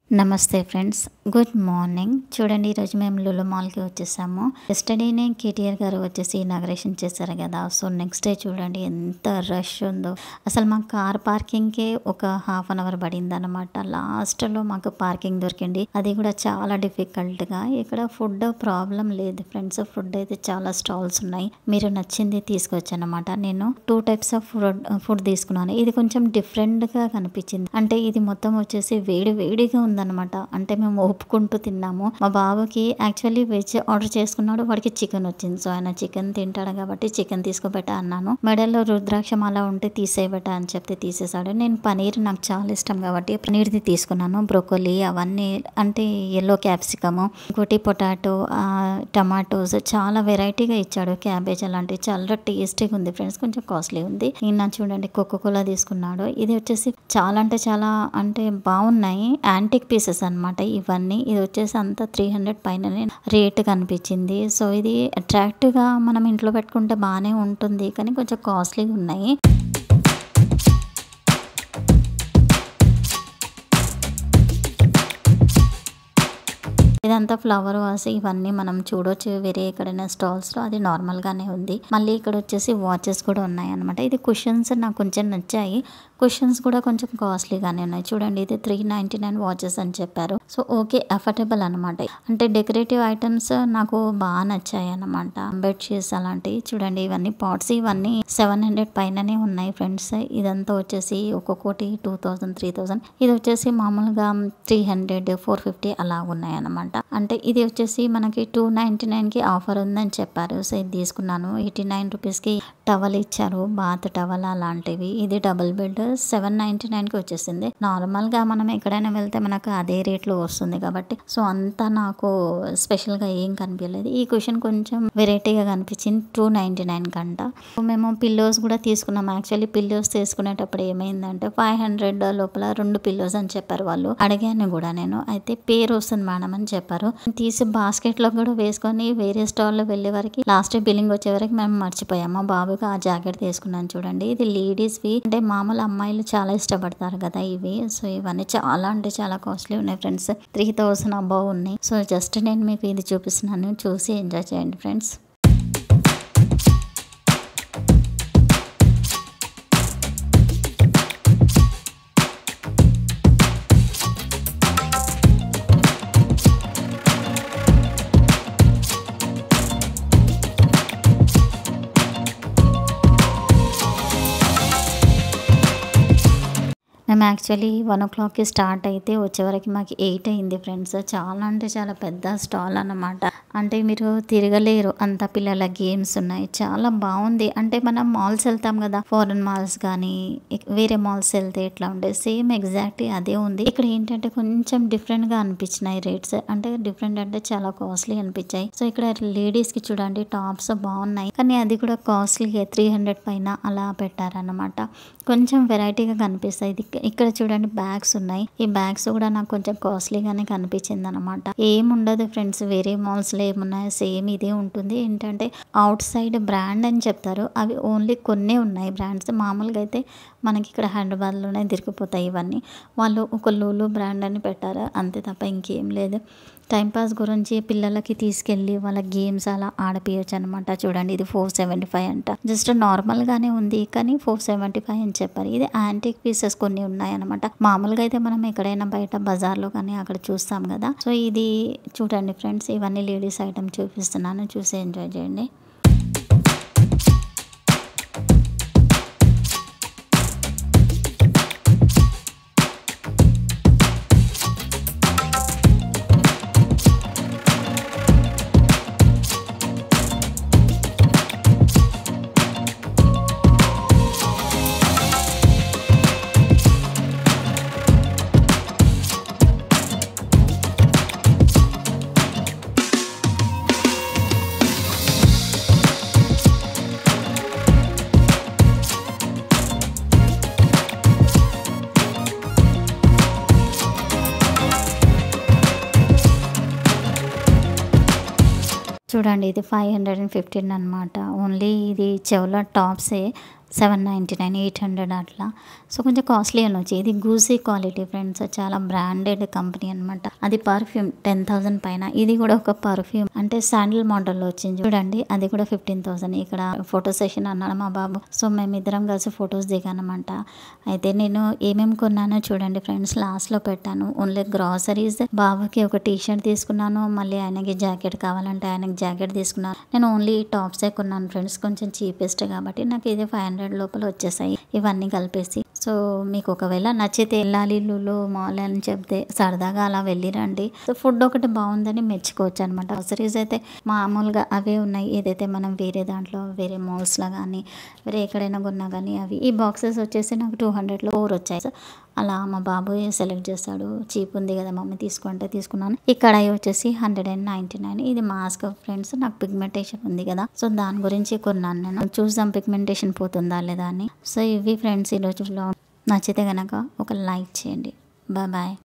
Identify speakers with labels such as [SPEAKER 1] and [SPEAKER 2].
[SPEAKER 1] నమస్తే friends good morning చూడండి ఈరోజు మేము లులు మాల్కి వచ్చేసాము ఎస్టర్డేనే కేటీఆర్ గారు వచ్చేసి ఇనాగ్రేషన్ చేశారు కదా సో నెక్స్ట్ డే చూడండి ఎంత రష్ ఉందో అసలు మాకు కార్ పార్కింగ్కే ఒక హాఫ్ అన్ అవర్ పడింది అనమాట లాస్ట్లో మాకు పార్కింగ్ దొరికింది అది కూడా చాలా డిఫికల్ట్గా ఇక్కడ ఫుడ్ ప్రాబ్లం లేదు ఫ్రెండ్స్ ఫుడ్ అయితే చాలా స్టాల్స్ ఉన్నాయి మీరు నచ్చింది తీసుకొచ్చానమాట నేను two types of food food తీసుకున్నాను ఇది కొంచెం డిఫరెంట్గా కనిపించింది అంటే ఇది మొత్తం వచ్చేసి వేడి వేడిగా ఉందన్నమాట అంటే మేము ఒప్పుకుంటూ తిన్నాము మా బాబుకి యాక్చువల్లీ వెజ్ ఆర్డర్ చేసుకున్నాడు వాడికి చికెన్ వచ్చింది సో ఆయన చికెన్ తింటాడు కాబట్టి చికెన్ తీసుకోబెట్టా అన్నాను మెడల్లో రుద్రాక్షం అలా ఉంటే తీసేయబెట్ట అని చెప్తే తీసేసాడు నేను పనీర్ నాకు చాలా ఇష్టం కాబట్టి పనీర్ది తీసుకున్నాను బ్రోకోలీ అవన్నీ అంటే ఎల్లో క్యాప్సికమ్ ఇంకోటి పొటాటో టమాటోస్ చాలా వెరైటీగా ఇచ్చాడు క్యాబేజ్ అలాంటివి చాలా టేస్టీగా ఉంది ఫ్రెండ్స్ కొంచెం కాస్ట్లీ ఉంది నేను చూడండి కోకో కోలా తీసుకున్నాడు ఇది వచ్చేసి చాలా అంటే చాలా అంటే బాగున్నాయి యాంటిక్ పీసెస్ అన్నమాట ఇవన్నీ ఇది వచ్చేసి అంతా త్రీ హండ్రెడ్ పైననే రేట్ కనిపించింది సో ఇది అట్రాక్టివ్గా మనం ఇంట్లో పెట్టుకుంటే బాగానే ఉంటుంది కానీ కొంచెం కాస్ట్లీగా ఉన్నాయి ఇదంతా ఫ్లవర్ వాస్ ఇవన్నీ మనం చూడొచ్చు వేరే ఎక్కడైనా స్టాల్స్ లో అది నార్మల్ గానే ఉంది మళ్ళీ ఇక్కడ వచ్చేసి వాచెస్ కూడా ఉన్నాయి అనమాట ఇది కుషన్స్ నాకు కొంచెం నచ్చాయి కుషన్స్ కూడా కొంచెం కాస్ట్లీగానే ఉన్నాయి చూడండి ఇది త్రీ నైన్టీ నైన్ వాచెస్ అని చెప్పారు సో ఓకే అఫోర్డబుల్ అనమాట అంటే డెకరేటివ్ ఐటమ్స్ నాకు బాగా నచ్చాయి అనమాట బెడ్షీట్స్ అలాంటివి చూడండి ఇవన్నీ పాట్స్ ఇవన్నీ సెవెన్ హండ్రెడ్ పైననే ఉన్నాయి ఫ్రెండ్స్ ఇదంతా వచ్చేసి ఒక్కొక్కటి టూ థౌజండ్ త్రీ థౌజండ్ ఇది వచ్చేసి మామూలుగా త్రీ హండ్రెడ్ ఫోర్ ఫిఫ్టీ అలా ఉన్నాయి అనమాట అంటే ఇది వచ్చేసి మనకి టూ నైన్టీ నైన్ కి ఆఫర్ ఉందని చెప్పారు సో ఇది తీసుకున్నాను ఎయిటీ నైన్ రూపీస్ కి టవల్ ఇచ్చారు బాత్ టవల్ అలాంటివి ఇది double bed seven ninety nine కి వచ్చేసింది నార్మల్ గా మనం ఎక్కడైనా వెళ్తే మనకు అదే రేట్ లో వస్తుంది కాబట్టి సో అంతా నాకు స్పెషల్ గా ఏం కనిపించలేదు ఈ క్వశ్చన్ కొంచెం వెరైటీగా కనిపించింది టూ నైన్టీ నైన్ కంట మేము పిల్లోస్ కూడా తీసుకున్నాం యాక్చువల్లీ పిల్లోస్ తీసుకునేటప్పుడు ఏమైందంటే ఫైవ్ హండ్రెడ్ లోపల రెండు పిల్లోస్ అని చెప్పారు వాళ్ళు అడిగాను కూడా నేను అయితే పేరు వస్తుంది మేడం అని చెప్పారు తీసి బాస్కెట్ లో కూడా వేసుకొని వేరే స్టాల్ లో వెళ్ళే వరకు లాస్ట్ బిల్లింగ్ వచ్చే వరకు మేము మర్చిపోయాము మా బాబుకి ఆ జాకెట్ తీసుకున్నాను చూడండి ఇది లేడీస్ వి అంటే మామూలు అమ్మాయిలు చాలా ఇష్టపడతారు కదా ఇవి సో ఇవన్నీ చాలా అంటే చాలా కాస్ట్లీ ఉన్నాయి ఫ్రెండ్స్ త్రీ థౌసండ్ అబౌవ్ ఉన్నాయి సో జస్ట్ నేను మీకు ఇది చూపిస్తున్నాను చూసి ఎంజాయ్ చేయండి ఫ్రెండ్స్ మేము యాక్చువల్లీ వన్ ఓ క్లాక్కి స్టార్ట్ అయితే వచ్చేవరకు మాకు ఎయిట్ అయింది ఫ్రెండ్స్ చాలా అంటే చాలా పెద్ద స్టాల్ అన్నమాట అంటే మీరు తిరగలేరు అంత పిల్లల గేమ్స్ ఉన్నాయి చాలా బాగుంది అంటే మనం మాల్స్ వెళ్తాం కదా ఫారెన్ మాల్స్ కానీ వేరే మాల్స్ వెళ్తే ఎట్లా ఉండే సేమ్ ఎగ్జాక్ట్లీ అదే ఉంది ఇక్కడ ఏంటంటే కొంచెం డిఫరెంట్ గా అనిపించినాయి రేట్స్ అంటే డిఫరెంట్ అంటే చాలా కాస్ట్లీ అనిపించాయి సో ఇక్కడ లేడీస్ కి చూడండి టాప్స్ బాగున్నాయి కానీ అది కూడా కాస్ట్లీ త్రీ హండ్రెడ్ పైన అలా పెట్టారన్నమాట కొంచెం వెరైటీగా కనిపిస్తాయి ఇది ఇక్కడ చూడండి బ్యాగ్స్ ఉన్నాయి ఈ బ్యాగ్స్ కూడా నాకు కొంచెం కాస్ట్లీగానే కనిపించింది అనమాట ఏముండదు ఫ్రెండ్స్ వేరే మాల్స్ లో ఏమున్నాయో సేమ్ ఇదే ఉంటుంది ఏంటంటే అవుట్ సైడ్ బ్రాండ్ అని చెప్తారు అవి ఓన్లీ కొన్నే ఉన్నాయి బ్రాండ్స్ మామూలుగా అయితే మనకి ఇక్కడ హైదరాబాద్లోనే దొరికిపోతాయి ఇవన్నీ వాళ్ళు ఒక లూలు బ్రాండ్ అని పెట్టారు అంతే తప్ప ఇంకేం లేదు టైంపాస్ గురించి పిల్లలకి తీసుకెళ్ళి వాళ్ళ గేమ్స్ అలా ఆడిపించచ్చు అనమాట చూడండి ఇది ఫోర్ సెవెంటీ ఫైవ్ అంట జస్ట్ నార్మల్గానే ఉంది కానీ ఫోర్ సెవెంటీ ఫైవ్ అని చెప్పారు ఇది యాంటిక్ పీసెస్ కొన్ని ఉన్నాయి అనమాట మామూలుగా అయితే మనం ఎక్కడైనా బయట బజార్లో కానీ అక్కడ చూస్తాం కదా సో ఇది చూడండి ఫ్రెండ్స్ ఇవన్నీ లేడీస్ ఐటమ్ చూపిస్తున్నాను చూసి ఎంజాయ్ చేయండి చూడండి ఇది ఫైవ్ హండ్రెడ్ అండ్ ఫిఫ్టీన్ అనమాట ఓన్లీ ఇది చెవుల టాప్సే seven ninety nine eight hundred అట్లా సో కొంచెం కాస్ట్లీ అనొచ్చు ఇది గూసీ క్వాలిటీ ఫ్రెండ్స్ చాలా బ్రాండెడ్ కంపెనీ అనమాట అది పర్ఫ్యూమ్ టెన్ థౌసండ్ పైన ఇది కూడా ఒక పర్ఫ్యూమ్ అంటే శాండిల్ మోడల్లో వచ్చింది చూడండి అది కూడా ఫిఫ్టీన్ థౌసండ్ ఇక్కడ ఫోటో సెషన్ అన్నాడు మా బాబు సో మేమిద్దరం కలిసి ఫొటోస్ దిగానమాట అయితే నేను ఏమేమి కొన్నానో చూడండి ఫ్రెండ్స్ లాస్ట్లో పెట్టాను ఓన్లీ గ్రాసరీస్ బాబుకి ఒక టీ షర్ట్ తీసుకున్నాను మళ్ళీ ఆయనకి జాకెట్ కావాలంటే ఆయనకి జాకెట్ తీసుకున్నాను నేను ఓన్లీ టాప్సే కొన్నాను ఫ్రెండ్స్ కొంచెం చీపెస్ట్ కాబట్టి నాకు ఇది ఫైవ్ హండ్రెడ్ లోపల వచ్చేసాయి ఇవన్నీ కలిపేసి సో మీకు ఒకవేళ నచ్చితే వెళ్ళాలి లులు మాల్ అని చెప్తే సరదాగా అలా వెళ్ళిరండి సో ఫుడ్ ఒకటి బాగుందని మెచ్చుకోవచ్చు అనమాట గ్రాసరీస్ అయితే మామూలుగా అవే ఉన్నాయి ఏదైతే మనం వేరే దాంట్లో వేరే మాల్స్లో కానీ వేరే ఎక్కడైనా కొన్నా కానీ అవి ఈ బాక్సెస్ వచ్చేసి నాకు టూ హండ్రెడ్లో ఫోర్ వచ్చాయి సో అలా మా బాబు సెలెక్ట్ చేస్తాడు చీప్ ఉంది కదా మమ్మీ తీసుకుంటే తీసుకున్నాను ఈ కడాయి వచ్చేసి హండ్రెడ్ అండ్ నైంటీ నైన్ ఇది మాస్క్ ఫ్రెండ్స్ నాకు పిగ్మెంటేషన్ ఉంది కదా సో దాని గురించి కొన్నాను నేను చూసాం పిగ్మెంటేషన్ పోతుందా లేదా అని సో ఇవి ఫ్రెండ్స్ ఈరోజు నచ్చితే కనుక ఒక లైక్ చేయండి బాయ్ బాయ్